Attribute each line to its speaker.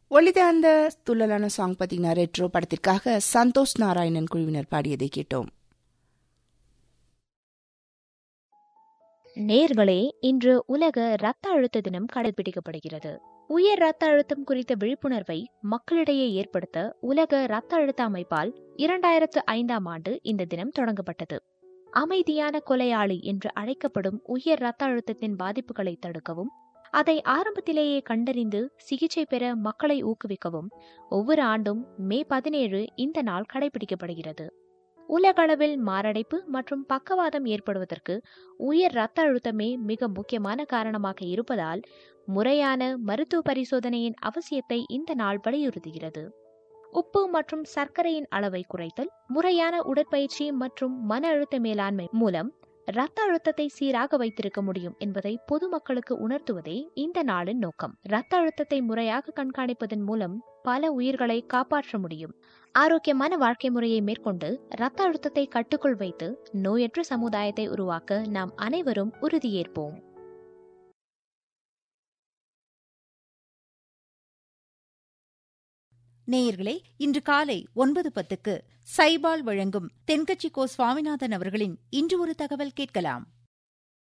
Speaker 1: ஒளித அந்த துள்ளலான சாங் பார்த்தீங்கன்னா ரெட்ரோ படத்திற்காக சந்தோஷ் நாராயணன் குழுவினர் பாடியதை கேட்டோம்
Speaker 2: நேர்களே இன்று உலக இரத்த அழுத்த தினம் கடைபிடிக்கப்படுகிறது உயர் இரத்த அழுத்தம் குறித்த விழிப்புணர்வை மக்களிடையே ஏற்படுத்த உலக இரத்த அழுத்த அமைப்பால் இரண்டாயிரத்து ஐந்தாம் ஆண்டு இந்த தினம் தொடங்கப்பட்டது அமைதியான கொலையாளி என்று அழைக்கப்படும் உயர் இரத்த அழுத்தத்தின் பாதிப்புகளை தடுக்கவும் அதை ஆரம்பத்திலேயே கண்டறிந்து சிகிச்சை பெற மக்களை ஊக்குவிக்கவும் ஒவ்வொரு ஆண்டும் மே பதினேழு இந்த நாள் கடைபிடிக்கப்படுகிறது உலகளவில் மாரடைப்பு மற்றும் பக்கவாதம் ஏற்படுவதற்கு உயர் இரத்த அழுத்தமே மிக முக்கியமான காரணமாக இருப்பதால் முறையான மருத்துவ பரிசோதனையின் அவசியத்தை இந்த நாள் வலியுறுத்துகிறது உப்பு மற்றும் சர்க்கரையின் அளவை குறைத்தல் முறையான உடற்பயிற்சி மற்றும் மன அழுத்த மேலாண்மை மூலம் இரத்த அழுத்தத்தை சீராக வைத்திருக்க முடியும் என்பதை பொதுமக்களுக்கு உணர்த்துவதே இந்த நாளின் நோக்கம் இரத்த அழுத்தத்தை முறையாக கண்காணிப்பதன் மூலம் பல உயிர்களை காப்பாற்ற முடியும் ஆரோக்கியமான வாழ்க்கை முறையை மேற்கொண்டு இரத்த அழுத்தத்தை கட்டுக்குள் வைத்து நோயற்ற சமுதாயத்தை உருவாக்க நாம் அனைவரும் உறுதியேற்போம்
Speaker 3: நேயர்களே இன்று காலை ஒன்பது பத்துக்கு சைபால் வழங்கும் தென்கட்சி கோ சுவாமிநாதன் அவர்களின் இன்று ஒரு தகவல் கேட்கலாம்